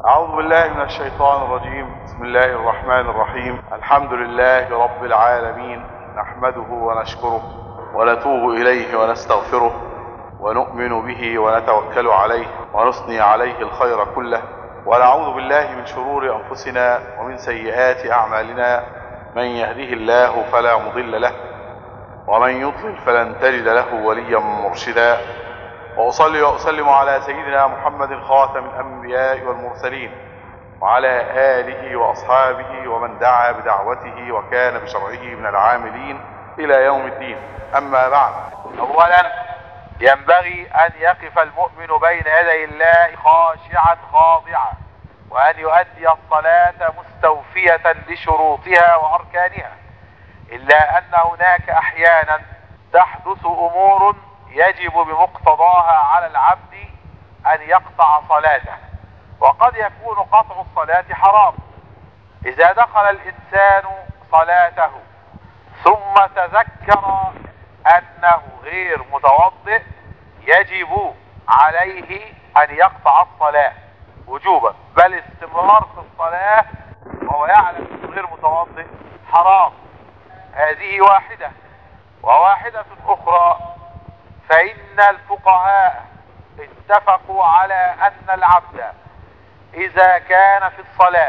أعوذ بالله من الشيطان الرجيم بسم الله الرحمن الرحيم الحمد لله رب العالمين نحمده ونشكره ونتوب إليه ونستغفره ونؤمن به ونتوكل عليه ونثني عليه الخير كله ونعوذ بالله من شرور أنفسنا ومن سيئات أعمالنا من يهده الله فلا مضل له ومن يضلل فلن تجد له وليا مرشدا وأصلي وأسلم على سيدنا محمد خاتم الأنبياء والمرسلين وعلى آله وأصحابه ومن دعا بدعوته وكان بشرعه من العاملين إلى يوم الدين أما بعد اولا ينبغي ان يقف المؤمن بين يدي الله خاشعا خاضعا وان يؤدي الصلاة مستوفية لشروطها واركانها الا ان هناك احيانا تحدث امور يجب بمقتضاها على العبد ان يقطع صلاته وقد يكون قطع الصلاة حرام اذا دخل الانسان صلاته ثم تذكر انه غير متوضئ يجب عليه ان يقطع الصلاة وجوبا بل استمرار في الصلاة وهو يعلم انه غير متوضئ حرام هذه واحدة وواحدة اخرى فان الفقهاء اتفقوا على ان العبد اذا كان في الصلاة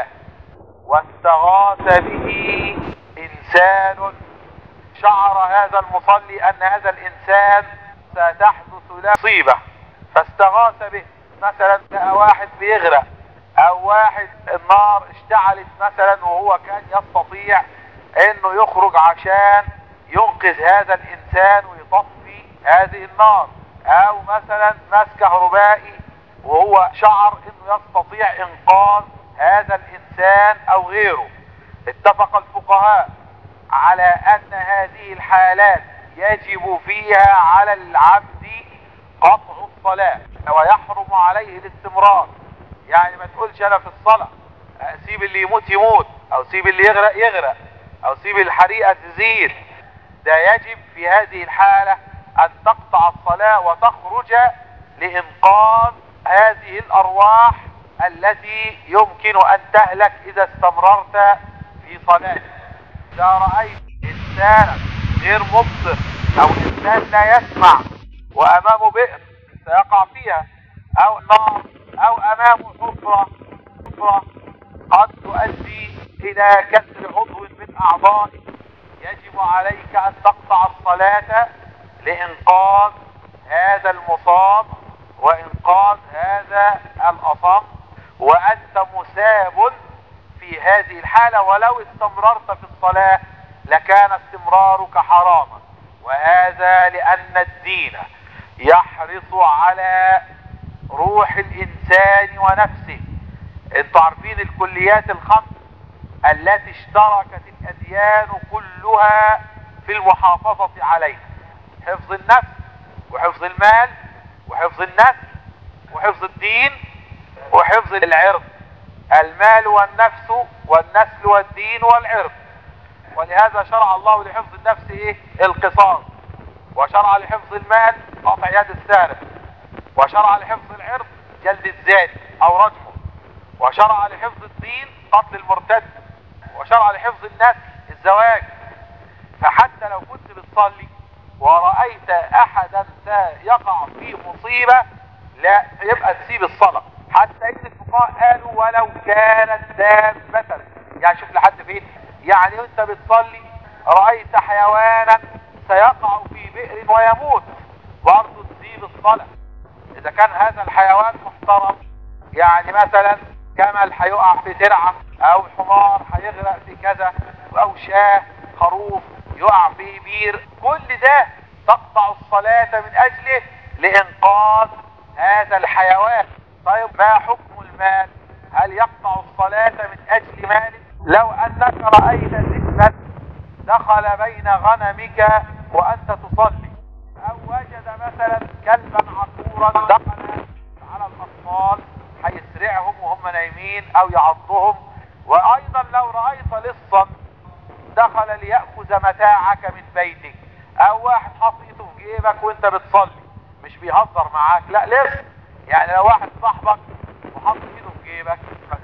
واستغاث به انسان شعر هذا المصلي ان هذا الانسان ستحدث له مصيبة فاستغاث به مثلا لقى واحد بيغرق او واحد النار اشتعلت مثلا وهو كان يستطيع انه يخرج عشان ينقذ هذا الانسان ويطفي هذه النار او مثلا ماس كهربائي وهو شعر انه يستطيع انقاذ هذا الانسان او غيره اتفق الفقهاء على ان هذه الحالات يجب فيها على العبد قطع الصلاة ويحرم عليه الاستمرار يعني ما تقولش انا في الصلاة سيب اللي يموت يموت او سيب اللي يغرق يغرق او سيب الحريقة تزيد ده يجب في هذه الحالة ان تقطع الصلاة وتخرج لانقاذ هذه الارواح التي يمكن ان تهلك اذا استمررت في صلاتك اذا رأيت انسانا غير مبصر او انسان لا يسمع وامامه بئر سيقع فيها او نار او امامه حفرة حفرة قد تؤدي الى كسر عضو من اعضائه يجب عليك ان تقطع الصلاة لانقاذ هذا المصاب وانقاذ هذا الاصم وانت مساب في هذه الحالة ولو استمررت في الصلاة لكان استمرارك حراما وهذا لأن الدين يحرص على روح الإنسان ونفسه انتوا عارفين الكليات الخمس التي اشتركت الأديان كلها في المحافظة عليها حفظ النفس وحفظ المال وحفظ النسل وحفظ الدين وحفظ العرض المال والنفس والنسل والدين والعرض ولهذا شرع الله لحفظ النفس ايه القصاص وشرع لحفظ المال قطع يد السارق وشرع لحفظ العرض جلد الزاني او رجمه وشرع لحفظ الدين قتل المرتد وشرع لحفظ النسل الزواج فحتى لو كنت بتصلي ورأيت احدا سيقع في مصيبة لا يبقى تسيب الصلاة حتى ان الفقهاء قالوا ولو كانت دابة يعني شوف لحد فين يعني انت بتصلي رأيت حيوانا سيقع في بئر ويموت برضه تسيب الصلاة اذا كان هذا الحيوان محترم يعني مثلا جمل هيقع في ترعة او حمار هيغرق في كذا او شاه خروف يقع في بير كل ده تقطع الصلاة من اجله لانقاذ هذا الحيوان طيب ما حكم المال هل يقطع الصلاة من اجل مال لو انك رأيت ذئبا دخل بين غنمك وانت تصلي او وجد مثلا كلبا عصورا دخل على الاطفال هيسرعهم وهم نايمين او يعضهم وايضا لو رأيت لصا دخل ليأخذ متاعك من بيتك او واحد حاط ايده في جيبك وانت بتصلي مش بيهزر معاك لا لص يعني لو واحد صاحبك وحط ايده في جيبك ما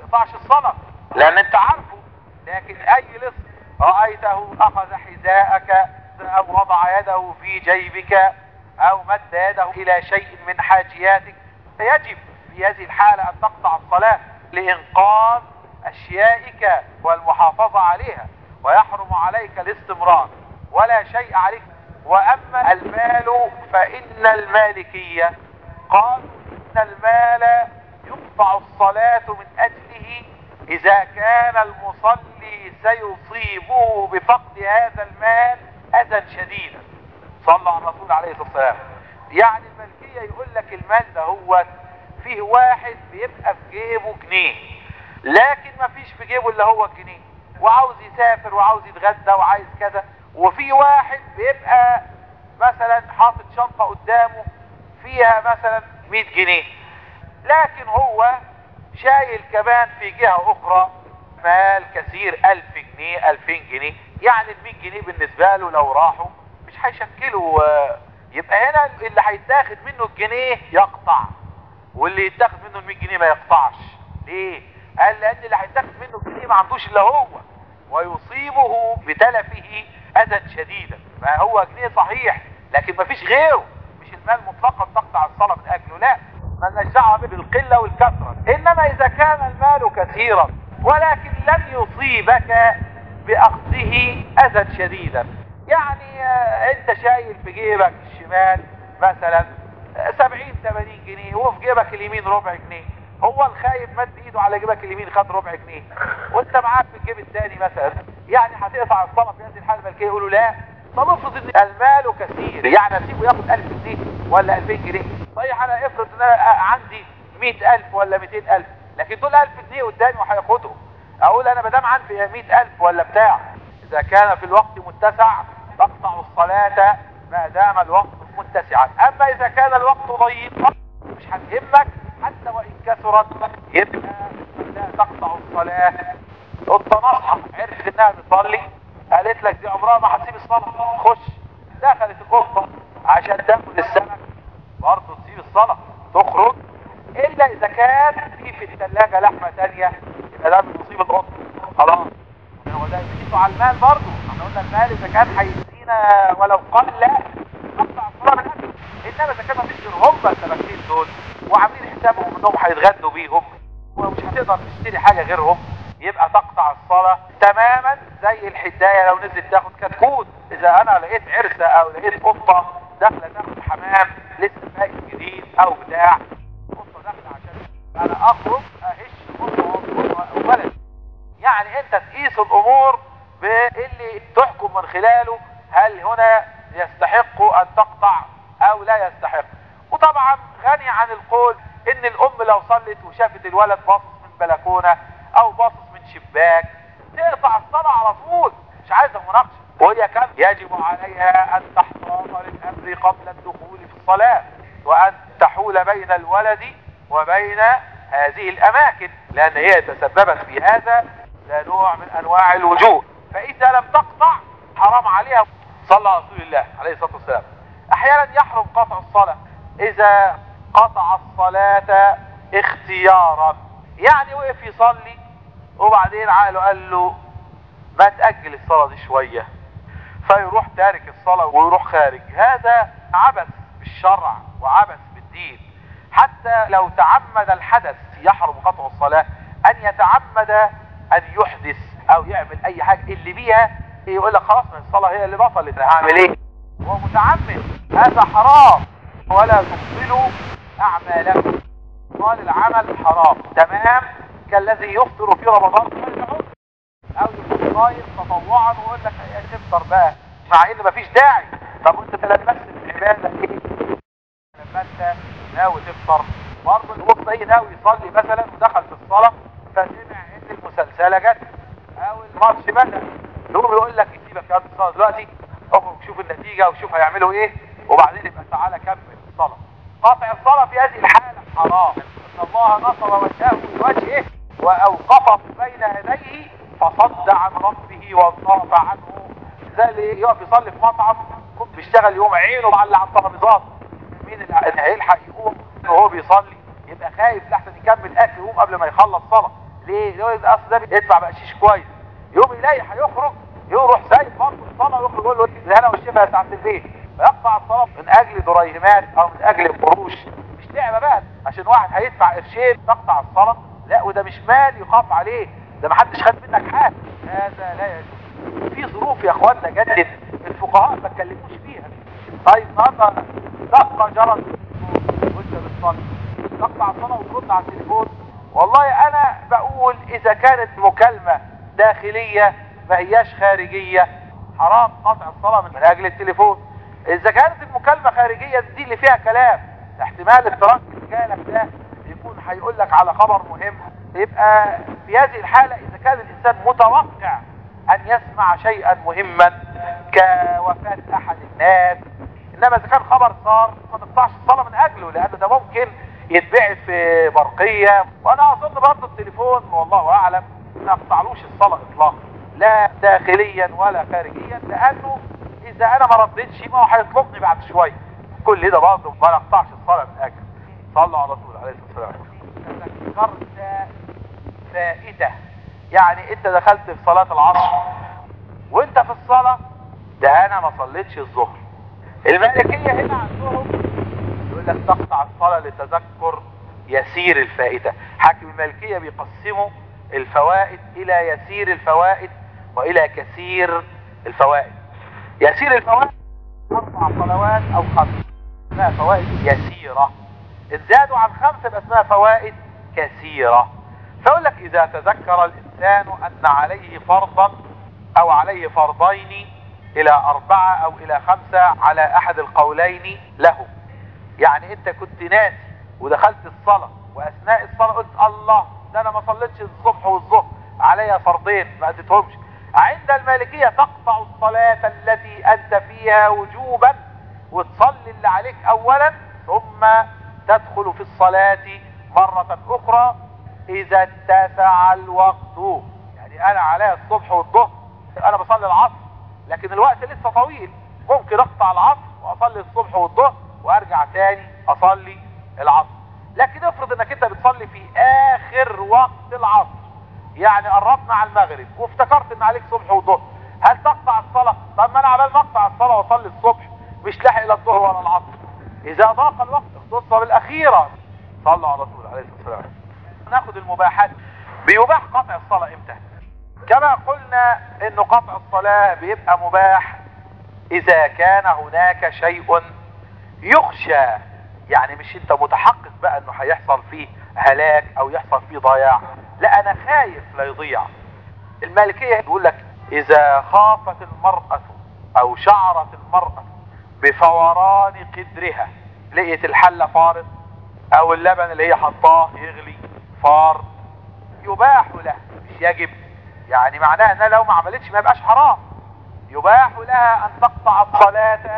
جيبك او مد يده الى شيء من حاجياتك فيجب في هذه الحالة ان تقطع الصلاة لانقاذ اشيائك والمحافظة عليها ويحرم عليك الاستمرار ولا شيء عليك واما المال فان المالكية قالوا ان المال يقطع الصلاة من اجله اذا كان المصلي سيصيبه بفقد هذا المال اذى شديدا صلى على الرسول عليه الصلاة والسلام يعني الملكية يقول لك المال ده هو فيه واحد بيبقى في جيبه جنيه لكن ما فيش في جيبه الا هو الجنيه وعاوز يسافر وعاوز يتغدى وعايز كذا وفي واحد بيبقى مثلا حاطط شنطة قدامه فيها مثلا 100 جنيه لكن هو شايل كمان في جهة اخرى مال كثير 1000 جنيه 2000 جنيه يعني ال 100 جنيه بالنسبة له لو راحوا مش هيشكلوا يبقى هنا اللي هيتاخد منه الجنيه يقطع واللي يتاخد منه ال 100 جنيه ما يقطعش ليه قال لان اللي هيتاخد منه الجنيه ما عندوش الا هو ويصيبه بتلفه اذى شديدا فهو جنيه صحيح لكن ما فيش غيره مش المال مطلقا تقطع الصلاة من اجله لا مالناش دعوه بالقله والكثره انما اذا كان المال كثيرا ولكن لم يصيبك باخذه اذى شديدا يعني انت شايل في جيبك الشمال مثلا سبعين ثمانين جنيه وفي جيبك اليمين ربع جنيه هو الخايف مد ايده على جيبك اليمين خد ربع جنيه وانت معاك في الجيب الثاني مثلا يعني هتقطع الصلاه في هذه الحاله الملكيه يقولوا لا طب افرض ان المال كثير يعني اسيبه ياخد 1000 جنيه ولا 2000 جنيه صحيح انا افرض ان انا عندي 100000 ولا 200000 لكن دول 1000 جنيه قدامي وهياخدهم اقول انا ما دام عندي 100000 ولا بتاع اذا كان في الوقت متسع تقطع الصلاة ما دام الوقت متسعا اما اذا كان الوقت ضيقا مش هتهمك حتى وان كثرت يبقى لا تقطع الصلاة قلت نصحى عرفت انها بتصلي قالت لك دي عمرها ما هتسيب الصلاة خش دخلت القطة عشان تاكل السمك برضه تسيب الصلاة تخرج الا اذا كان في في الثلاجة لحمة تانية يبقى ده من نصيب القطة خلاص هو ده يزيدوا على المال برضه احنا قلنا المال اذا كان هيدينا ولو قل لا نقطع الصلاة من اجله انما اذا كان مفيش غير هم السمكتين دول وعاملين حسابهم انهم هيتغدوا بيهم ومش هتقدر تشتري حاجة غيرهم يبقى تقطع الصلاة تماما زي الحداية لو نزلت تاخد كتكوت اذا انا لقيت عرسة او لقيت قطة داخلة تاخد حمام لسه فايق جديد او بتاع قطة داخلة عشان انا اخرج اهش قطة وولد يعني انت تقيس الامور باللي تحكم من خلاله هل هنا يستحق ان تقطع او لا يستحق وطبعا غني عن القول ان الام لو صلت وشافت الولد باصص من بلكونة او باصص من شباك تقطع الصلاة على طول مش عايزة مناقشة وهي كان يجب عليها ان تحتاط للامر قبل الدخول في الصلاة وان تحول بين الولد وبين هذه الاماكن لان هي تسببت في هذا ده نوع من انواع الوجوه فاذا لم تقطع حرام عليها صلى رسول الله عليه الصلاة والسلام احيانا يحرم قطع الصلاة اذا قطع الصلاة اختيارا يعني وقف يصلي وبعدين عقله قال له ما تأجل الصلاة دي شوية فيروح تارك الصلاة ويروح خارج هذا عبث بالشرع وعبث بالدين حتى لو تعمد الحدث يحرم قطع الصلاة ان يتعمد ان يحدث او يعمل اي حاجة اللي بيها يقول لك خلاص من الصلاة هي اللي بطلت هعمل ايه هو متعمد هذا حرام ولا تبطلوا اعمالكم قال العمل حرام تمام كالذي يفطر في رمضان او يكون صايم تطوعا ويقول لك يا تفطر بقى مع ان مفيش داعي طب وانت تلبست العباده ايه لما انت ناوي تفطر برضه الوقت ايه ناوي يصلي مثلا ودخل في الصلاه فسمع ان المسلسله جت او الماتش بدا يقوم يقول لك سيبك يا الصلاه دلوقتي اخرج شوف النتيجه وشوف هيعملوا ايه وبعدين يبقى تعالى كمل الصلاه قاطع الصلاه في هذه الحاله حرام ان الله نصر وجهه بوجهه واوقفه بين يديه فصد عن ربه وانصرف عنه زي اللي يقف يصلي في مطعم كنت بيشتغل يوم عينه معلق على الترابيزات مين اللي هيلحق يقوم وهو بيصلي يبقى خايف لحسن يكمل اكل يقوم قبل ما يخلص صلاه ليه؟ لو اصل ده يدفع بقشيش كويس يقوم يلاقي هيخرج يروح سايب برضه الصلاه ويخرج يقول له ده انا والشفا يا سعاده البيت فيقطع الصلاة من اجل دريهمات او من اجل قروش مش لعبة بقى عشان واحد هيدفع قرشين تقطع الصلاة لا وده مش مال يخاف عليه ده محدش خد منك حاجة هذا لا يجوز في ظروف يا اخوانا جدد الفقهاء ما اتكلموش فيها طيب النهارده دقة جرت وانت بتصلي تقطع الصلاة وترد على التليفون والله انا بقول اذا كانت مكالمة داخلية ما هياش خارجية حرام قطع الصلاة من اجل التليفون اذا كانت المكالمة خارجية دي اللي فيها كلام احتمال الترك اللي جالك ده يكون هيقول لك على خبر مهم يبقى في هذه الحالة اذا كان الانسان متوقع ان يسمع شيئا مهما كوفاة احد الناس انما اذا كان خبر صار ما تقطعش الصلاة من اجله لان ده ممكن يتبعت في برقية وانا اظن برضه التليفون والله اعلم ما اقطعلوش الصلاة اطلاقا لا داخليا ولا خارجيا لانه اذا انا ما ردتش ما هو هيطلبني بعد شوية كل ده برضه ما نقطعش الصلاة من اجله صلوا على الرسول عليه الصلاة والسلام ذكرت فائدة يعني انت دخلت في صلاة العصر وانت في الصلاة ده انا ما صليتش الظهر المالكية هنا عندهم يقول لك تقطع الصلاة لتذكر يسير الفائدة حاكم المالكية بيقسموا الفوائد الى يسير الفوائد والى كثير الفوائد يسير الفوائد اربع صلوات او خمس اسمها فوائد يسيرة ان زادوا عن خمسة يبقى اسمها فوائد كثيرة فيقول لك اذا تذكر الانسان ان عليه فرضا او عليه فرضين الى اربعة او الى خمسة على احد القولين له يعني انت كنت ناسي ودخلت الصلاة واثناء الصلاة قلت الله ده انا ما صليتش الصبح والظهر عليا فرضين ما اديتهمش عند المالكية تقطع الصلاة التي انت فيها وجوبا وتصلي اللي عليك اولا ثم تدخل في الصلاة مرة اخرى اذا اتسع الوقت يعني انا عليا الصبح والظهر انا بصلي العصر لكن الوقت لسه طويل ممكن اقطع العصر واصلي الصبح والظهر وارجع تاني اصلي العصر لكن افرض انك انت بتصلي في اخر وقت العصر يعني قربنا على المغرب وافتكرت ان عليك صبح وظهر هل تقطع الصلاة طب ما انا عبال ما اقطع الصلاة واصلي الصبح مش لاحق لا الظهر ولا العصر اذا ضاق الوقت اختص بالاخيرة صلوا على الرسول عليه الصلاة والسلام ناخد المباحات بيباح قطع الصلاة امتى كما قلنا ان قطع الصلاة بيبقى مباح اذا كان هناك شيء يخشى يعني مش انت متحقق بقى انه هيحصل فيه هلاك او يحصل فيه ضياع لا انا خايف لا يضيع المالكية بيقول لك اذا خافت المرأة او شعرت المرأة بفوران قدرها لقيت الحلة فارت او اللبن اللي هي حطاه يغلي فار يباح له مش يجب يعني معناها انها لو ما عملتش ما يبقاش حرام يباح لها ان تقطع الصلاة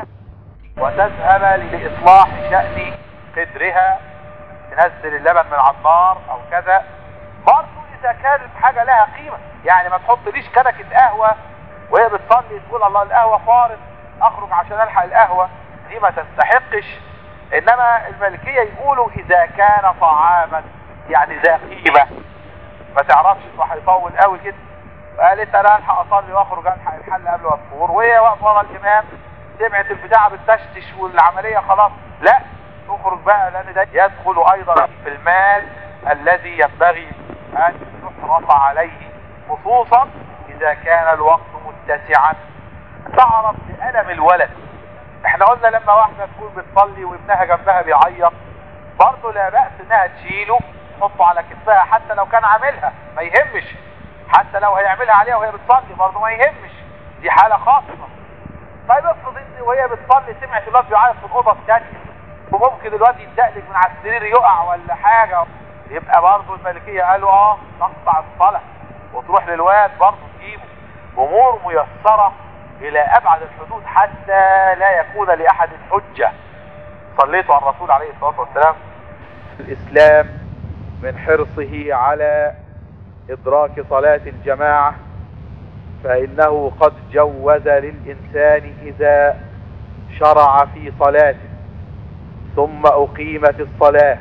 وتذهب لإصلاح شأن قدرها تنزل اللبن من على النار او كذا برضه اذا كانت حاجة لها قيمة يعني ما تحطليش كنكة قهوة وهي بتصلي تقول الله القهوة فارت اخرج عشان الحق القهوة دي ما تستحقش انما الملكية يقولوا اذا كان طعاما يعني ذا قيمة ما تعرفش انه هيطول قوي كده قالت انا الحق اصلي واخرج الحق الحل قبل الفطور وهي واقفه ورا الامام سمعت البتاعه بتشتش والعمليه خلاص لا اخرج بقى لان ده يدخل ايضا في المال الذي ينبغي ان يحرص عليه خصوصا اذا كان الوقت متسعا تعرف بألم الولد احنا قلنا لما واحدة تكون بتصلي وابنها جنبها بيعيط برضه لا بأس انها تشيله تحطه على كتفها حتى لو كان عاملها ما يهمش حتى لو هيعملها عليها وهي بتصلي برضه ما يهمش دي حالة خاصة طيب افرض ان وهي بتصلي سمعت الواد بيعيط في الأوضة الثانية وممكن الواد يتدقلق من على السرير يقع ولا حاجة يبقى برضه الملكية قالوا اه تقطع الصلاة وتروح للواد برضه تجيبه امور ميسرة الى ابعد الحدود حتى لا يكون لاحد حجة صليتوا على الرسول عليه الصلاة والسلام الاسلام من حرصه على ادراك صلاة الجماعة فانه قد جوز للانسان اذا شرع في صلاته ثم اقيمت الصلاة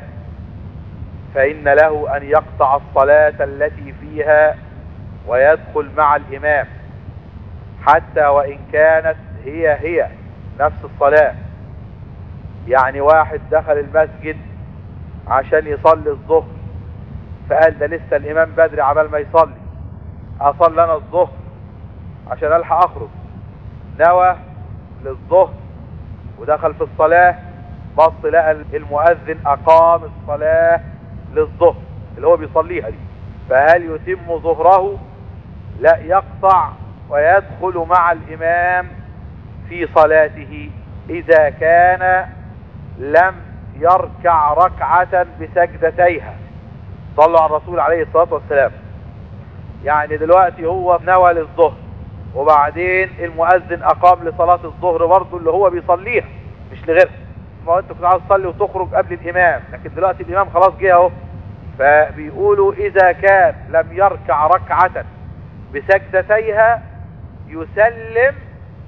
فان له ان يقطع الصلاة التي فيها ويدخل مع الامام حتى وان كانت هي هي نفس الصلاة يعني واحد دخل المسجد عشان يصلي الظهر فقال ده لسه الامام بدري عبال ما يصلي اصلي انا الظهر عشان الحق اخرج نوى للظهر ودخل في الصلاة بص لقى المؤذن اقام الصلاة للظهر اللي هو بيصليها دي فهل يتم ظهره لا يقطع ويدخل مع الامام في صلاته اذا كان لم يركع ركعة بسجدتيها صلوا على الرسول عليه الصلاة والسلام يعني دلوقتي هو نوى للظهر وبعدين المؤذن اقام لصلاة الظهر برضه اللي هو بيصليها مش لغيرها ما هو انت كنت عاوز تصلي وتخرج قبل الامام لكن دلوقتي الامام خلاص جه اهو فبيقولوا اذا كان لم يركع ركعة بسجدتيها يسلم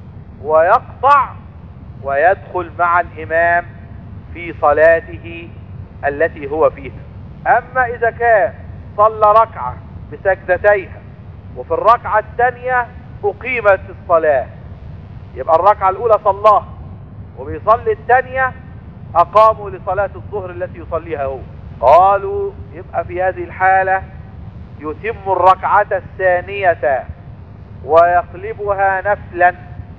ويقطع ويدخل مع الامام في صلاته التي هو فيها اما اذا كان صلى ركعة بسجدتيها وفي الركعة الثانية اقيمت الصلاة يبقى الركعة الاولى صلاها وبيصلي الثانية اقاموا لصلاة الظهر التي يصليها هو قالوا يبقى في هذه الحالة يتم الركعة الثانية ويقلبها نفلا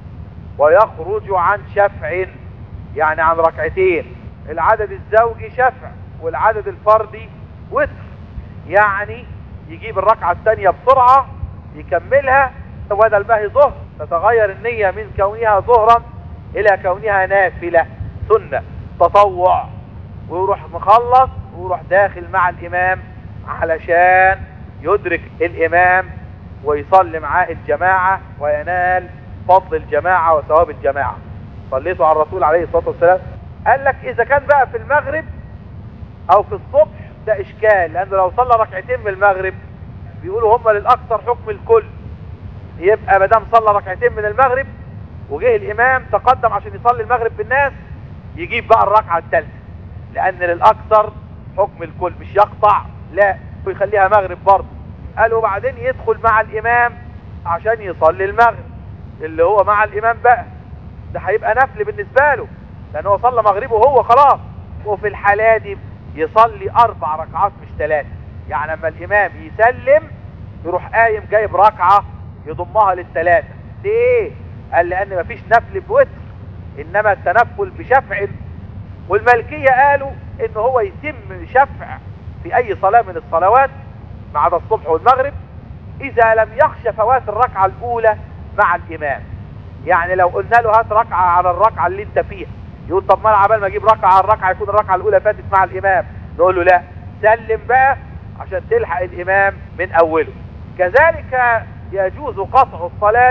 ويخرج عن شفع يعني عن ركعتين العدد الزوجي شفع والعدد الفردي وتر يعني يجيب الركعة الثانية بسرعة يكملها بدل ما هي ظهر تتغير النية من كونها ظهرا الى كونها نافلة سنة تطوع ويروح مخلص ويروح داخل مع الامام علشان يدرك الامام ويصلي معاه الجماعة وينال فضل الجماعة وثواب الجماعة صليتوا على الرسول عليه الصلاة والسلام قال لك اذا كان بقى في المغرب او في الصبح ده اشكال لانه لو صلى ركعتين من المغرب بيقولوا هم للاكثر حكم الكل يبقى ما دام صلى ركعتين من المغرب وجه الامام تقدم عشان يصلي المغرب بالناس يجيب بقى الركعه الثالثه لان للاكثر حكم الكل مش يقطع لا ويخليها مغرب برضه قالوا بعدين يدخل مع الامام عشان يصلي المغرب اللي هو مع الامام بقى ده هيبقى نفل بالنسبه له لان هو صلى مغربه هو خلاص وفي الحالة دي يصلي اربع ركعات مش ثلاثة يعني لما الامام يسلم يروح قايم جايب ركعة يضمها للثلاثة ليه قال لان مفيش نفل بوتر انما التنفل بشفع والملكية قالوا ان هو يتم شفع في اي صلاة من الصلوات ما عدا الصبح والمغرب اذا لم يخشى فوات الركعة الاولى مع الامام يعني لو قلنا له هات ركعة على الركعة اللي انت فيها يقول طب ما انا عبال ما اجيب ركعة على الركعة يكون الركعة الاولى فاتت مع الامام نقول له لا سلم بقى عشان تلحق الامام من اوله كذلك يجوز قطع الصلاة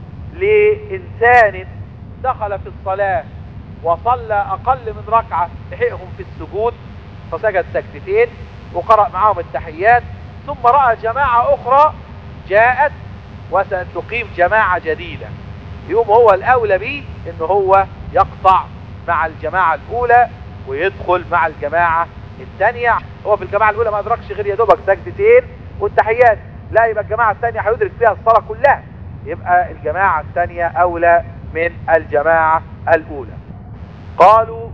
لانسان دخل في الصلاة وصلى اقل من ركعة لحقهم في السجود فسجد سجدتين وقرأ معاهم التحيات ثم رأى جماعة اخرى جاءت وستقيم جماعة جديدة يوم هو الاولى بيه ان هو يقطع مع الجماعة الاولى ويدخل مع الجماعة الثانية هو في الجماعة الاولى ما ادركش غير يا دوبك سجدتين والتحيات لا يبقى الجماعة الثانية هيدرك فيها الصلاة كلها يبقى الجماعة الثانية اولى من الجماعة الاولى قالوا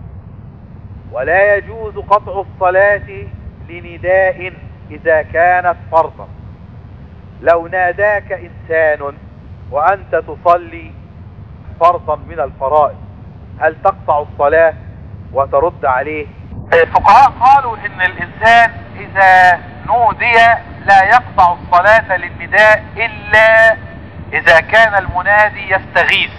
ولا يجوز قطع الصلاة لنداء اذا كانت فرضا لو ناداك انسان وانت تصلي فرضا من الفرائض هل تقطع الصلاة وترد عليه الفقهاء قالوا ان الانسان اذا نودي لا يقطع الصلاة للنداء الا اذا كان المنادي يستغيث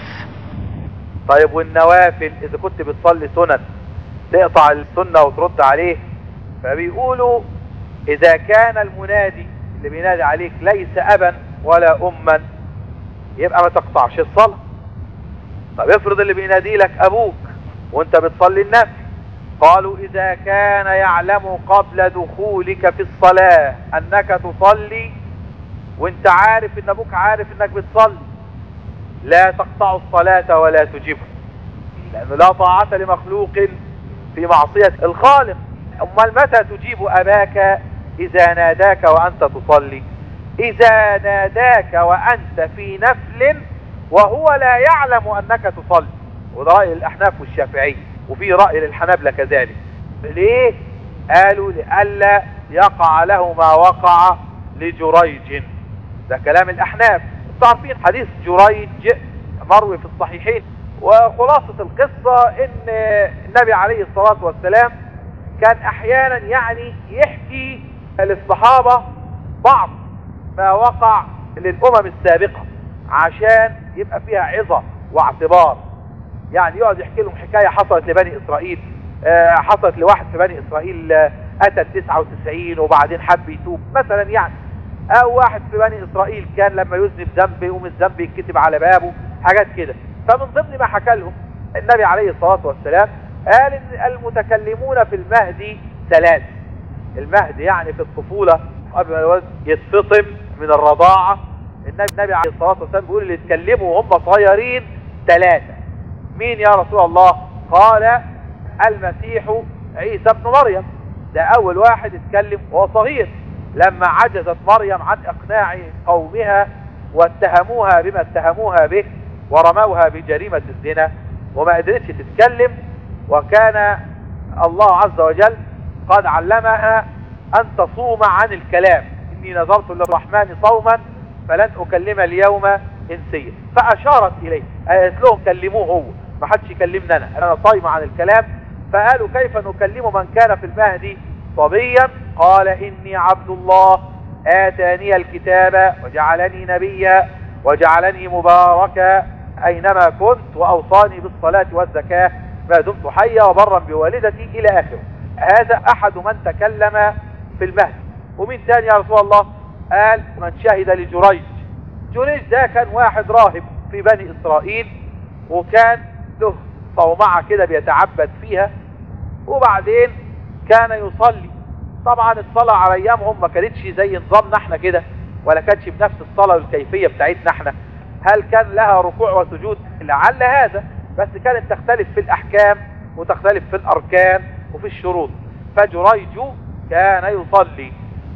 طيب والنوافل اذا كنت بتصلي سنن تقطع السنة وترد عليه فبيقولوا اذا كان المنادي اللي بينادي عليك ليس ابا ولا اما يبقى ما تقطعش الصلاة طب افرض اللي بينادي لك ابوك وانت بتصلي النفل قالوا اذا كان يعلم قبل دخولك في الصلاة انك تصلي وانت عارف ان ابوك عارف انك بتصلي لا تقطع الصلاة ولا تجيبه لانه لا طاعة لمخلوق في معصية الخالق امال متى تجيب اباك اذا ناداك وانت تصلي اذا ناداك وانت في نفل وهو لا يعلم انك تصلي وده رأي الأحناف والشافعية وفي رأي للحنابلة كذلك ليه؟ قالوا لئلا يقع له ما وقع لجريج ده كلام الأحناف انتوا عارفين حديث جريج مروي في الصحيحين وخلاصة القصة ان النبي عليه الصلاة والسلام كان احيانا يعني يحكي للصحابة بعض ما وقع للامم السابقة عشان يبقى فيها عظة واعتبار يعني يقعد يحكي لهم حكاية حصلت لبني اسرائيل آه، حصلت لواحد في بني اسرائيل آه، قتل 99 وبعدين حب يتوب مثلا يعني او واحد في بني اسرائيل كان لما يذنب ذنب يقوم الذنب يتكتب على بابه حاجات كده فمن ضمن ما حكى لهم النبي عليه الصلاة والسلام قال ان المتكلمون في المهدي ثلاث المهدي يعني في الطفولة قبل ما الولد يتفطم من الرضاعة النبي النبي عليه الصلاة والسلام بيقول اللي يتكلموا وهم صغيرين ثلاثة مين يا رسول الله قال المسيح عيسى ابن مريم ده اول واحد اتكلم وهو صغير لما عجزت مريم عن اقناع قومها واتهموها بما اتهموها به ورموها بجريمة الزنا وما قدرتش تتكلم وكان الله عز وجل قد علمها ان تصوم عن الكلام اني نظرت للرحمن صوما فلن اكلم اليوم انسيا فاشارت اليه قالت لهم كلموه هو ما حدش يكلمنا انا انا صايمه عن الكلام فقالوا كيف نكلم من كان في المهدي صبيا قال اني عبد الله اتاني الكتاب وجعلني نبيا وجعلني مباركا اينما كنت واوصاني بالصلاة والزكاة ما دمت حيا وبرا بوالدتي الى اخره هذا احد من تكلم في المهدي ومين تاني يا رسول الله قال من شهد لجريج جريج ده كان واحد راهب في بني اسرائيل وكان له صومعة كده بيتعبد فيها وبعدين كان يصلي طبعا الصلاة على ايامهم ما كانتش زي نظامنا احنا كده ولا كانتش بنفس الصلاة والكيفية بتاعتنا احنا هل كان لها ركوع وسجود لعل هذا بس كانت تختلف في الاحكام وتختلف في الاركان وفي الشروط فجريج كان يصلي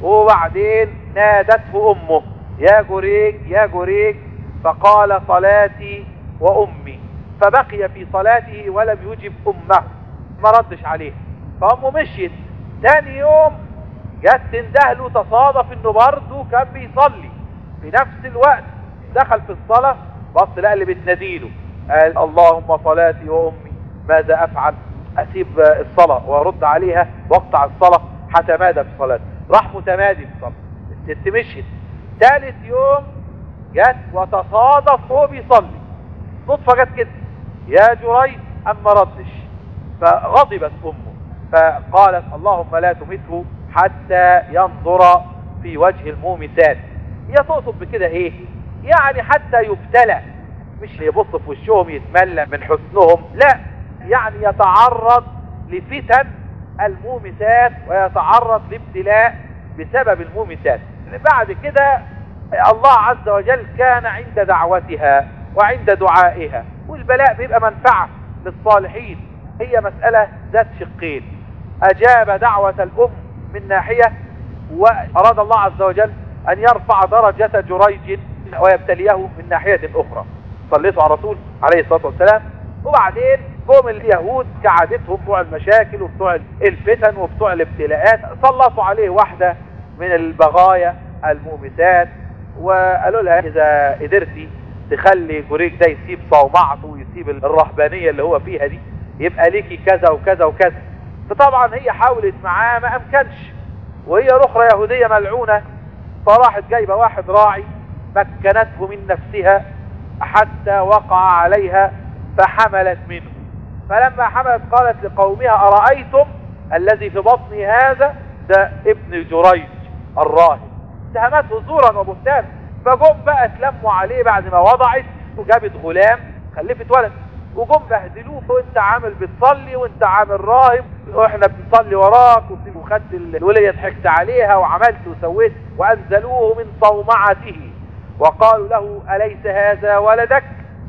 وبعدين نادته امه يا جريج يا جريج فقال صلاتي وامي فبقي في صلاته ولم يجب امه ما ردش عليه فامه مشيت تاني يوم جت تندهله تصادف انه برضه كان بيصلي في نفس الوقت دخل في الصلاة بص لقى اللي بتناديله قال اللهم صلاتي وامي ماذا افعل اسيب الصلاة وارد عليها واقطع الصلاة حتى مادى في صلاتي راح متمادي في الصلاة الست مشيت ثالث يوم جت وتصادف وهو بيصلي صدفة جت كده يا جريج اما ردش فغضبت امه فقالت اللهم لا تمته حتى ينظر في وجه المومسات هي تقصد بكده ايه يعني حتى يبتلى مش يبص في وشهم يتملى من حسنهم لا يعني يتعرض لفتن المومسات ويتعرض لابتلاء بسبب المومسات بعد كده الله عز وجل كان عند دعوتها وعند دعائها والبلاء بيبقى منفعة للصالحين هي مسألة ذات شقين أجاب دعوة الأم من ناحية وأراد الله عز وجل أن يرفع درجة جريج ويبتليه من ناحية أخرى صليتوا على الرسول عليه الصلاة والسلام وبعدين قوم اليهود كعادتهم بتوع المشاكل وبتوع الفتن وبتوع الابتلاءات سلطوا عليه واحدة من البغايا المومسات وقالوا لها إذا قدرتي تخلي جريج ده يسيب صومعته ويسيب الرهبانية اللي هو فيها دي يبقى ليكي كذا وكذا وكذا فطبعا هي حاولت معاه ما امكنش وهي الاخرى يهودية ملعونة فراحت جايبة واحد راعي مكنته من نفسها حتى وقع عليها فحملت منه فلما حملت قالت لقومها أرأيتم الذي في بطني هذا ده ابن جريج الراهب اتهمته زورا وبهتانا فجم بقى اتلموا عليه بعد ما وضعت وجابت غلام خلفت ولد وجم بهدلوه وانت عامل بتصلي وانت عامل راهب واحنا بنصلي وراك وخدت الولية ضحكت عليها وعملت وسويت وانزلوه من صومعته وقالوا له أليس هذا ولدك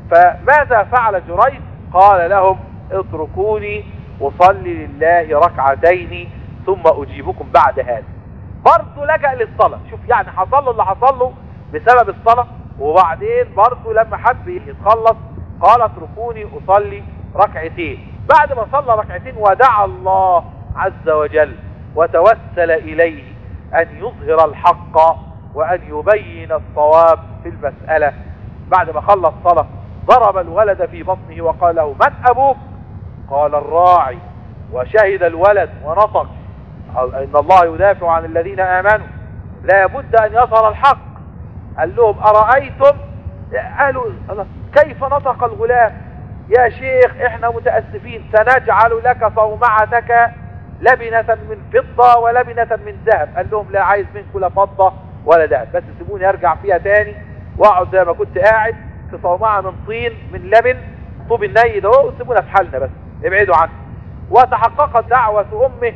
فماذا فعل جريج قال لهم اتركوني أصلي لله ركعتين ثم أجيبكم بعد هذا برضه لجأ للصلاة شوف يعني حصل له اللي حصل له بسبب الصلاة وبعدين برضه لما حب يتخلص قال اتركوني أصلي ركعتين بعد ما صلى ركعتين ودعا الله عز وجل وتوسل إليه أن يظهر الحق وأن يبين الصواب في المسألة بعد ما خلص صلاة ضرب الولد في بطنه وقال له من أبوك قال الراعي وشهد الولد ونطق إن الله يدافع عن الذين آمنوا لا بد أن يظهر الحق قال لهم أرأيتم قالوا كيف نطق الغلام يا شيخ احنا متأسفين سنجعل لك صومعتك لبنة من فضة ولبنة من ذهب قال لهم لا عايز منكم لا فضة ولا ذهب بس سيبوني ارجع فيها تاني واقعد زي ما كنت قاعد في صومعة من طين من لبن طوب الني ده وسيبونا في حالنا بس ابعدوا عنه وتحققت دعوة امه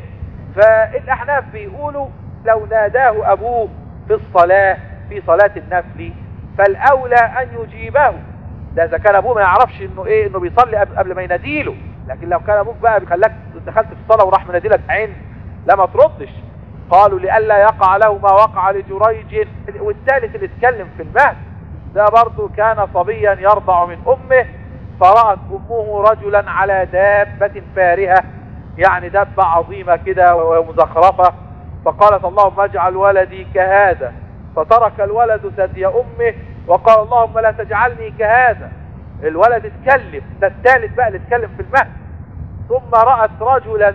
فالاحناف بيقولوا لو ناداه ابوه في الصلاة في صلاة النفل فالاولى ان يجيبه ده اذا كان ابوه ما يعرفش انه ايه انه بيصلي قبل ما يناديله لكن لو كان ابوك بقى بيخليك دخلت في الصلاه وراح منادي لك عين لا ما تردش قالوا لئلا يقع له ما وقع لجريج والثالث اللي اتكلم في المهد ده برضه كان صبيا يرضع من امه فرأت امه رجلا على دابة فارهة يعني دابة عظيمة كده ومزخرفة فقالت اللهم اجعل ولدي كهذا فترك الولد ثدي امه وقال اللهم لا تجعلني كهذا الولد اتكلم ده الثالث بقى اللي اتكلم في المهد ثم رأت رجلا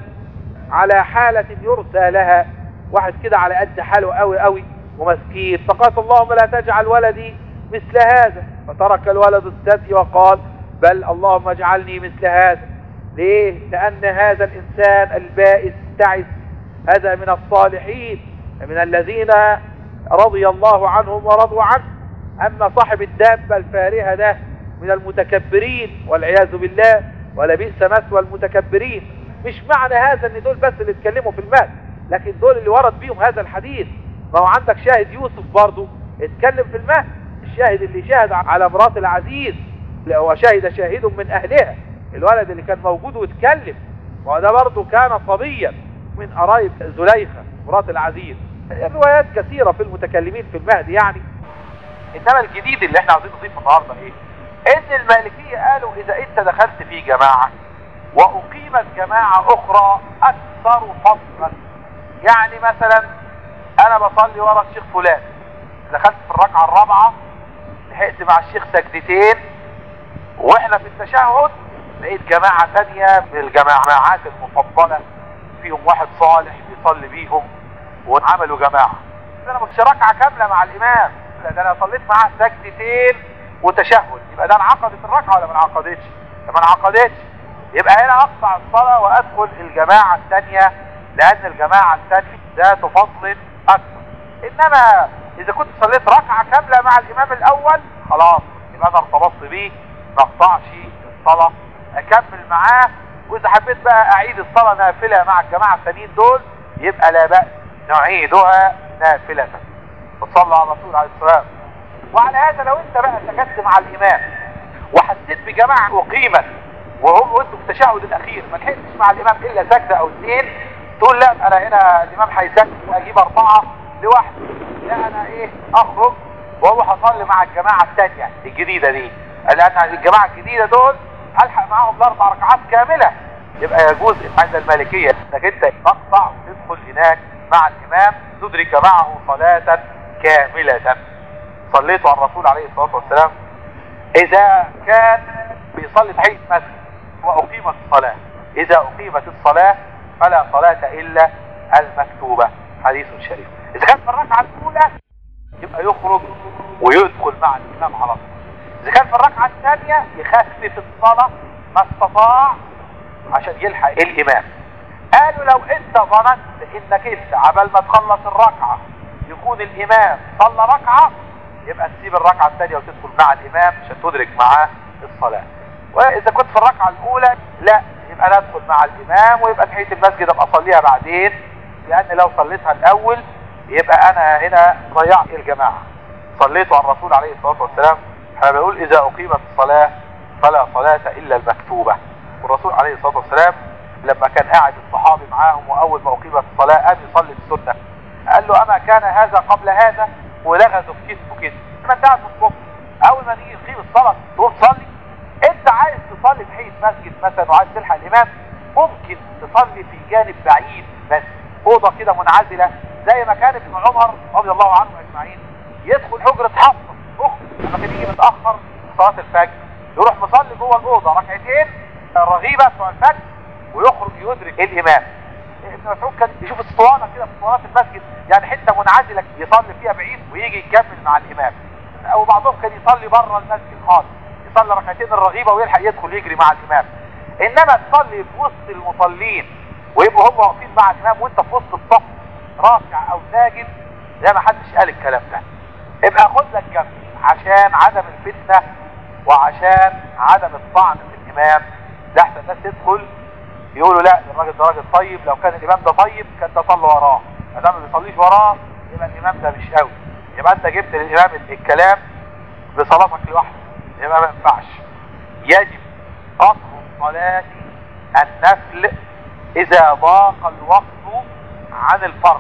على حالة يرثى لها واحد كده على قد حاله قوي قوي ومسكين فقالت اللهم لا تجعل ولدي مثل هذا فترك الولد الثدي وقال بل اللهم اجعلني مثل هذا ليه لأن هذا الإنسان البائس تعس هذا من الصالحين من الذين رضي الله عنهم ورضوا عنه أما صاحب الدابة الفارهة ده من المتكبرين والعياذ بالله ولبئس مثوى المتكبرين مش معنى هذا ان دول بس اللي اتكلموا في المال لكن دول اللي ورد بيهم هذا الحديث ما هو عندك شاهد يوسف برضه اتكلم في المهد الشاهد اللي شاهد على مرات العزيز وشاهد شاهد من اهلها الولد اللي كان موجود واتكلم وده برضه كان صبيا من قرايب زليخة مرات العزيز الروايات كثيرة في المتكلمين في المهد يعني انما الجديد اللي احنا عاوزين نضيفه النهارده ايه ان المالكية قالوا اذا انت دخلت في جماعة واقيمت جماعة اخرى اكثر فضلا يعني مثلا انا بصلي ورا الشيخ فلان دخلت في الركعة الرابعة لحقت مع الشيخ سجدتين واحنا في التشهد لقيت جماعة تانية من الجماعات المفضلة فيهم واحد صالح بيصلي بيهم وعملوا جماعة انا مش ركعة كاملة مع الامام لا ده انا صليت معاه سجدتين وتشهد يبقى ده انعقدت الركعة ولا ما انعقدتش ما انعقدتش يبقى هنا اقطع الصلاة وادخل الجماعة الثانية لان الجماعة الثانية ذات فضل اكثر انما اذا كنت صليت ركعة كاملة مع الامام الاول خلاص يبقى انا ارتبطت بيه ما اقطعش الصلاة اكمل معاه واذا حبيت بقى اعيد الصلاة نافلة مع الجماعة الثانيين دول يبقى لا بأس نعيدها نافلة وصلى على الرسول عليه الصلاة وعلى هذا لو انت بقى سكت مع الامام وحسيت بجماعة اقيمت وهم وانتوا في التشهد الاخير ما لحقتش مع الامام الا سجدة او اثنين تقول لا انا هنا الامام هيسجد اجيب اربعة لوحدي لا انا ايه اخرج واروح اصلي مع الجماعة الثانية الجديدة دي لان الجماعة الجديدة دول هلحق معاهم الاربع ركعات كاملة يبقى يجوز عند المالكية انك انت تقطع وتدخل هناك مع الامام تدرك معه صلاة كاملة صليت على الرسول عليه الصلاة والسلام اذا كان بيصلي تحية مسجد واقيمت الصلاة اذا اقيمت الصلاة فلا صلاة الا المكتوبة حديث شريف اذا كان في الركعة الاولى يبقى يخرج ويدخل مع الامام على طول اذا كان في الركعة الثانية يخفف الصلاة ما استطاع عشان يلحق الامام قالوا لو انت ظننت انك انت عبال ما تخلص الركعة يكون الامام صلى ركعة يبقى تسيب الركعة الثانية وتدخل مع الامام عشان تدرك معاه الصلاة واذا كنت في الركعة الاولى لا يبقى لا ادخل مع الامام ويبقى تحية المسجد ابقى اصليها بعدين لان لو صليتها الاول يبقى انا هنا ضيعت الجماعة صليت على الرسول عليه الصلاة والسلام احنا بنقول اذا اقيمت الصلاة فلا صلاة الا المكتوبة والرسول عليه الصلاة والسلام لما كان قاعد الصحابي معاهم واول ما اقيمت الصلاة قام يصلي السنة قال له اما كان هذا قبل هذا ولغزه في كتفه كده ما انت قاعد في الصف اول ما تيجي تقيم الصلاة تقوم تصلي انت عايز تصلي تحية مسجد مثلا وعايز تلحق الامام ممكن تصلي في جانب بعيد بس اوضه كده منعزله زي ما كان ابن عمر رضي الله عنه اجمعين يدخل حجره حفصه اخته لما كان يجي متاخر صلاه الفجر يروح مصلي جوه الاوضه ركعتين رغيبه بتوع الفجر ويخرج يدرك الامام ابن مسعود كان يشوف اسطوانه كده في اسطوانات المسجد يعني حته منعزله يصلي فيها بعيد ويجي يكمل مع الامام او بعضهم كان يصلي بره المسجد خالص يصلي ركعتين الرغيبه ويلحق يدخل يجري مع الامام انما تصلي في وسط المصلين ويبقوا هم واقفين مع الامام وانت في وسط الصف راكع او ساجد ده ما حدش قال الكلام ده ابقى خد لك جنب عشان عدم الفتنه وعشان عدم الطعن في الامام ده احسن الناس تدخل يقولوا لا الراجل ده راجل طيب لو كان الامام ده طيب كان ده صلى وراه ما دام ما بيصليش وراه يبقى الامام ده مش قوي يبقى انت جبت للامام الكلام بصلاتك لوحدك يبقى ما ينفعش يجب قطع صلاة النفل اذا ضاق الوقت عن الفرض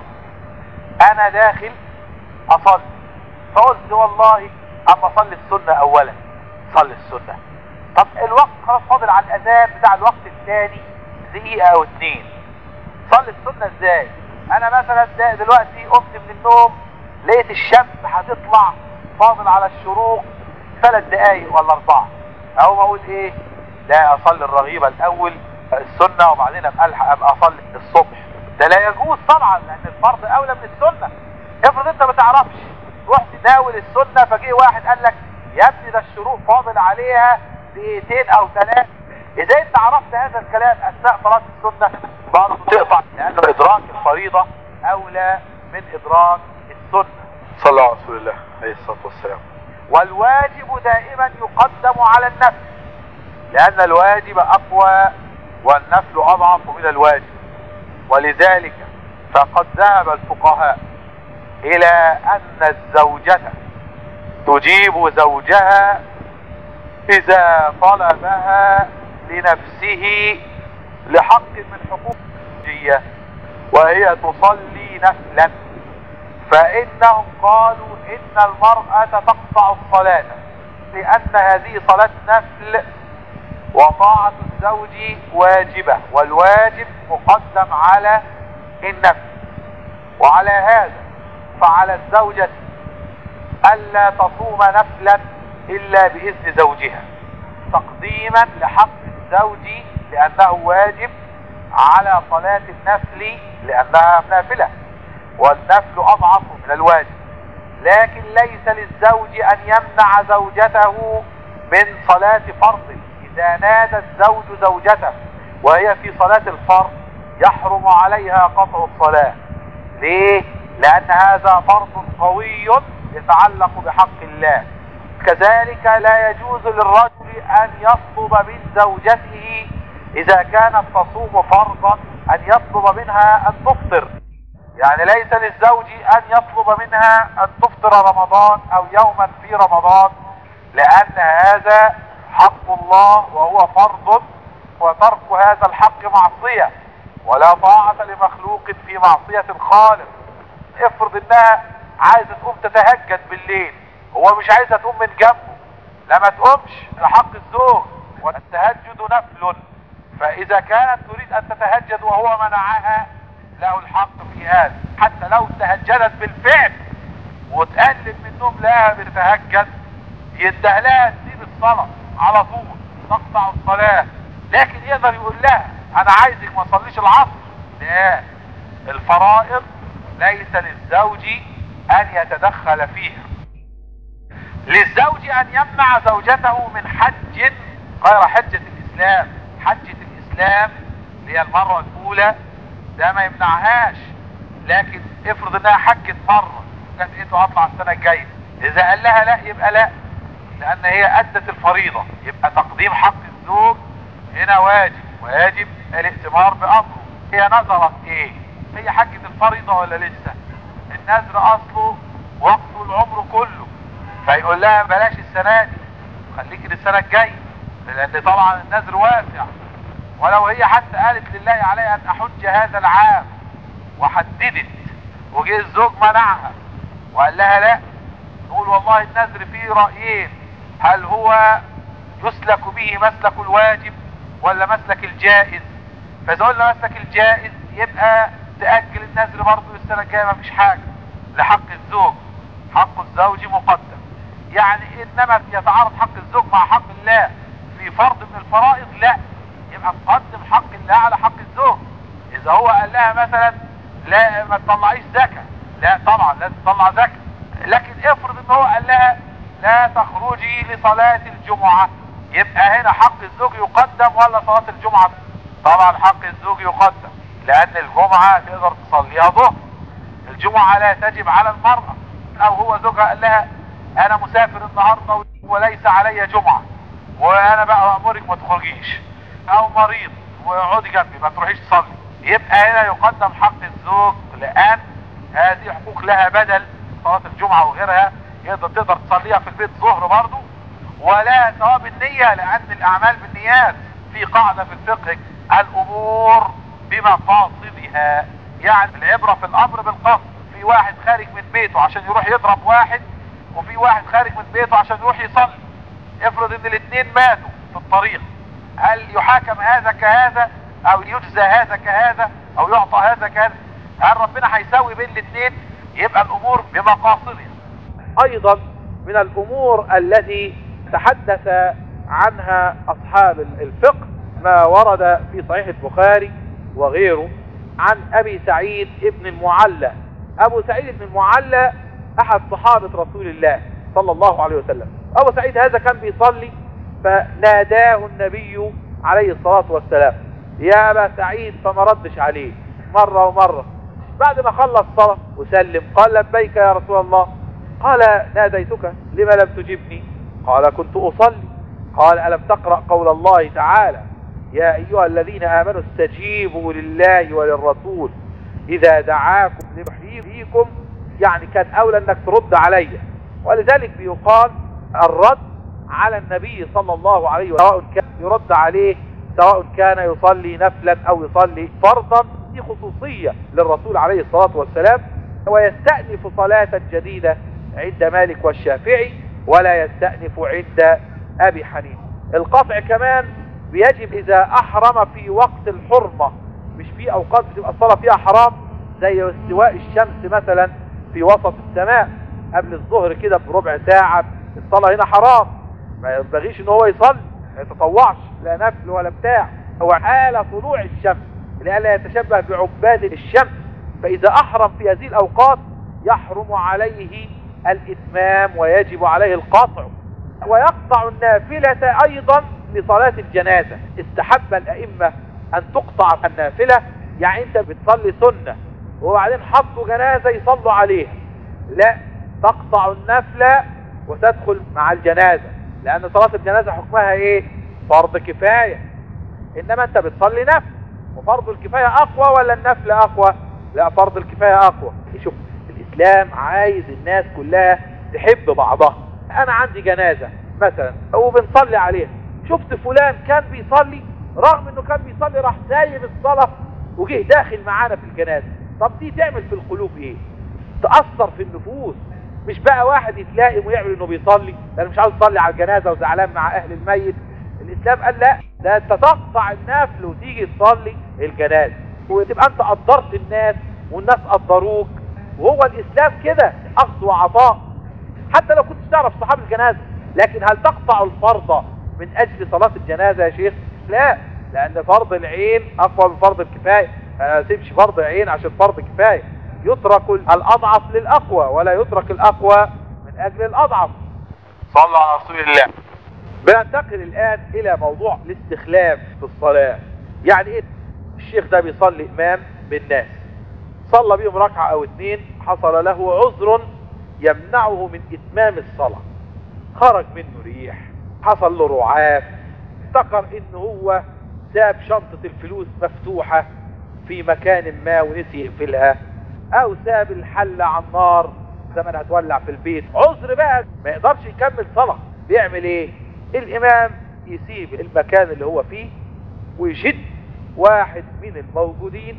انا داخل اصلي فقلت والله اما اصلي السنة اولا صلي السنة طب الوقت خلاص فاضل على الاذان بتاع الوقت الثاني دقيقة او اتنين صلي السنة ازاي انا مثلا دا- دلوقتي قمت من النوم لقيت الشمس هتطلع فاضل على الشروق ثلاث دقايق ولا اربعة اقوم اقول ايه لا اصلي الرغيبة الاول السنة وبعدين ابقى الحق ابقى اصلي الصبح ده لا يجوز طبعا لان الفرض اولى من السنة افرض انت ما تعرفش رحت تناول السنة فجه واحد قال لك يا ابني ده الشروق فاضل عليها دقيقتين او ثلاث اذا انت عرفت هذا الكلام اثناء صلاة السنة برضه تقطع لان ادراك الفريضة اولى من ادراك السنة صلى الله على رسول الله عليه الصلاة والسلام والواجب دائما يقدم على النفل لأن الواجب أقوى والنفل أضعف من الواجب ولذلك فقد ذهب الفقهاء إلى أن الزوجة تجيب زوجها إذا طلبها لنفسه لحق من حقوق الزوجية وهي تصلي نفلا فإنهم قالوا إن المرأة تقطع الصلاة لأن هذه صلاة نفل وطاعة الزوج واجبة والواجب مقدم على النفل وعلى هذا فعلى الزوجة ألا تصوم نفلا إلا بإذن زوجها تقديما لحق الزوج لأنه واجب على صلاة النفل لأنها نافلة والنفل أضعف من الواجب لكن ليس للزوج أن يمنع زوجته من صلاة فرض إذا نادى الزوج زوجته وهي في صلاة الفرض يحرم عليها قطع الصلاة ليه؟ لأن هذا فرض قوي يتعلق بحق الله كذلك لا يجوز للرجل أن يطلب من زوجته إذا كانت تصوم فرضا أن يطلب منها أن تفطر يعني ليس للزوج أن يطلب منها أن تفطر رمضان أو يوما في رمضان لأن هذا حق الله وهو فرض وترك هذا الحق معصية ولا طاعة لمخلوق في معصية الخالق افرض انها عايزة تقوم تتهجد بالليل هو مش عايزة تقوم من جنبه لما تقومش لحق الزوج والتهجد نفل فاذا كانت تريد ان تتهجد وهو منعها له الحق في هذا حتى لو تهجدت بالفعل وتقلب من النوم لها بتتهجد ينده لها تسيب الصلاة على طول تقطع الصلاة لكن يقدر يقول لها انا عايزك ما تصليش العصر لا الفرائض ليس للزوج ان يتدخل فيها للزوج ان يمنع زوجته من حج غير حجة الاسلام حجة الاسلام اللي هي المرة الاولى ده ما يمنعهاش لكن افرض انها حجت مرة كانت انتوا هطلع السنة الجاية اذا قال لها لا يبقى لا لان هي ادت الفريضة يبقى تقديم حق الزوج هنا واجب واجب الائتمار بامره هي نظرت ايه هي حجة الفريضة ولا لسه النذر اصله وقته العمر كله فيقول لها بلاش السنة دي خليكي للسنة الجاية لان طبعا النذر واسع ولو هي حتى قالت لله علي ان احج هذا العام وحددت وجه الزوج منعها وقال لها لا نقول والله النذر فيه رأيين هل هو يسلك به مسلك الواجب ولا مسلك الجائز فاذا قلنا مسلك الجائز يبقى تأجل النذر برضه للسنة الجاية مفيش حاجة لحق الزوج حق الزوج مقدم يعني انما يتعارض حق الزوج مع حق الله في فرض من الفرائض لا يبقى نقدم حق الله على حق الزوج اذا هو قال لها مثلا لا ما تطلعيش زكاة لا طبعا لازم تطلع زكاة لكن افرض ان هو قال لها لا تخرجي لصلاة الجمعة يبقى هنا حق الزوج يقدم ولا صلاة الجمعة طبعا حق الزوج يقدم لان الجمعة تقدر تصليها ظهر الجمعة لا تجب على المرأة او هو زوجها قال لها انا مسافر النهاردة وليس علي جمعة وانا بقى امرك ما تخرجيش او مريض واقعدي جنبي ما تروحيش تصلي يبقى هنا يقدم حق الزوج لان هذه حقوق لها بدل صلاة الجمعة وغيرها يقدر تقدر تصليها في البيت ظهر برضه ولا ثواب النية لان الاعمال بالنيات في قاعدة في الفقه الامور بمقاصدها يعني العبرة في الامر بالقصد في واحد خارج من بيته عشان يروح يضرب واحد وفي واحد خارج من بيته عشان يروح يصلي افرض ان الاثنين ماتوا في الطريق هل يحاكم هذا كهذا او يجزى هذا كهذا او يعطى هذا كهذا هل ربنا هيساوي بين الاثنين يبقى الامور بمقاصدها ايضا من الامور التي تحدث عنها اصحاب الفقه ما ورد في صحيح البخاري وغيره عن ابي سعيد ابن المعلى ابو سعيد بن المعلى احد صحابة رسول الله صلى الله عليه وسلم ابو سعيد هذا كان بيصلي فناداه النبي عليه الصلاة والسلام يا ابا سعيد فما ردش عليه مرة ومرة بعد ما خلص صلاة وسلم قال لبيك يا رسول الله قال ناديتك لما لم تجبني قال كنت اصلي قال الم تقرأ قول الله تعالى يا ايها الذين امنوا استجيبوا لله وللرسول اذا دعاكم ليحييكم يعني كان اولى انك ترد علي ولذلك بيقال الرد على النبي صلى الله عليه وسلم سواء كان يرد عليه سواء كان يصلي نفلا او يصلي فرضا دي خصوصية للرسول عليه الصلاة والسلام ويستأنف صلاة جديدة عند مالك والشافعي ولا يستأنف عند ابي حنيفه القطع كمان بيجب اذا احرم في وقت الحرمة مش في اوقات بتبقى الصلاة فيها حرام زي استواء الشمس مثلا في وسط السماء قبل الظهر كده بربع ساعة الصلاة هنا حرام ما ينبغيش ان هو يصلي ما يتطوعش لا نفل ولا بتاع هو حال طلوع الشمس لئلا يتشبه بعباد الشمس فاذا احرم في هذه الاوقات يحرم عليه الاتمام ويجب عليه القطع ويقطع النافلة ايضا لصلاة الجنازة استحب الائمة ان تقطع النافلة يعني انت بتصلي سنة وبعدين حطوا جنازة يصلوا عليها لا تقطع النفلة وتدخل مع الجنازة لان صلاة الجنازة حكمها ايه فرض كفاية انما انت بتصلي نفل وفرض الكفاية اقوى ولا النفل اقوى لا فرض الكفاية اقوى شوف الاسلام عايز الناس كلها تحب بعضها انا عندي جنازة مثلا وبنصلي عليها شفت فلان كان بيصلي رغم انه كان بيصلي راح سايب الصلاة وجه داخل معانا في الجنازة طب دي تعمل في القلوب ايه تأثر في النفوس مش بقى واحد يتلائم ويعمل انه بيصلي انا مش عاوز اصلي على الجنازة وزعلان مع اهل الميت الاسلام قال لا ده انت تقطع النفل وتيجي تصلي الجنازة وتبقى انت قدرت الناس والناس قدروك وهو الاسلام كده اخذ وعطاء حتى لو كنت تعرف صحاب الجنازة لكن هل تقطع الفرض من اجل صلاة الجنازة يا شيخ لا لان فرض العين اقوى من فرض الكفاية ما تمشي فرض عين عشان فرض كفاية يترك الاضعف للاقوى ولا يترك الاقوى من اجل الاضعف صلى على رسول الله بننتقل الان الى موضوع الاستخلاف في الصلاة يعني ايه الشيخ ده بيصلي امام بالناس صلى بيهم ركعة او اتنين حصل له عذر يمنعه من اتمام الصلاة خرج منه ريح حصل له رعاف افتكر ان هو ساب شنطة الفلوس مفتوحة في مكان ما ونسي يقفلها او ساب الحلة على النار زمان هتولع في البيت عذر بقى ما يقدرش يكمل صلاة بيعمل ايه الامام يسيب المكان اللي هو فيه ويشد واحد من الموجودين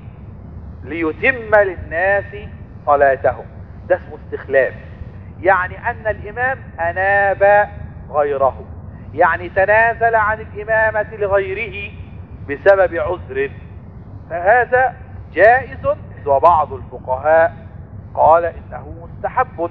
ليتم للناس صلاتهم ده اسمه استخلاف يعني ان الامام اناب غيره يعني تنازل عن الإمامة لغيره بسبب عذر فهذا جائز وبعض الفقهاء قال إنه مستحب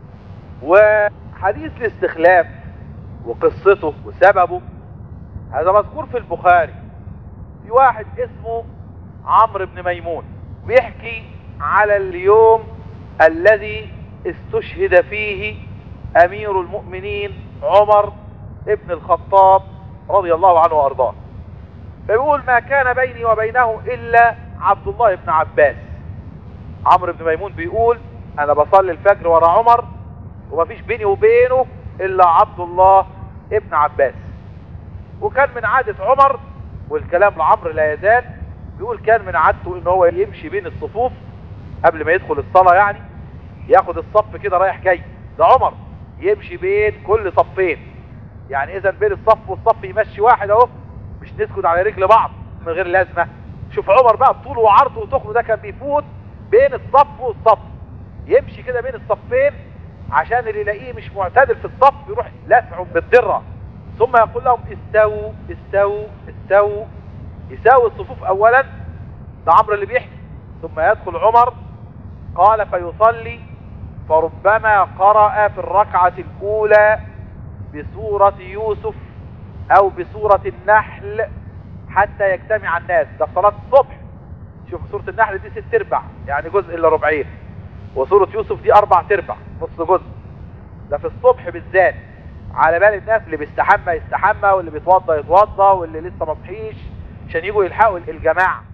وحديث الاستخلاف وقصته وسببه هذا مذكور في البخاري في واحد اسمه عمرو بن ميمون بيحكي على اليوم الذي استشهد فيه امير المؤمنين عمر ابن الخطاب رضي الله عنه وارضاه فيقول ما كان بيني وبينه الا عبد الله بن عباس عمرو بن ميمون بيقول انا بصلي الفجر ورا عمر ومفيش بيني وبينه الا عبد الله ابن عباس وكان من عادة عمر والكلام لعمرو لا يزال بيقول كان من عادته ان هو يمشي بين الصفوف قبل ما يدخل الصلاة يعني ياخد الصف كده رايح جاي ده عمر يمشي بين كل صفين يعني اذا بين الصف والصف يمشي واحد اهو مش نسكت على رجل بعض من غير لازمة شوف عمر بقى بطوله وعرضه وتخنه ده كان بيفوت بين الصف والصف يمشي كده بين الصفين عشان اللي يلاقيه مش معتدل في الصف يروح لسعه بالدره ثم يقول لهم استووا استووا استووا يساوي الصفوف اولا ده عمرو اللي بيحكي ثم يدخل عمر قال فيصلي فربما قرأ في الركعة الأولى بسورة يوسف أو بسورة النحل حتى يجتمع الناس ده في صلاة الصبح شوف سورة النحل دي ست ارباع يعني جزء الا ربعين وسورة يوسف دي اربع ارباع نص جزء ده في الصبح بالذات على بال الناس اللي بيستحمى يستحمى واللي بيتوضى يتوضى واللي لسه ما صحيش عشان يجوا يلحقوا الجماعة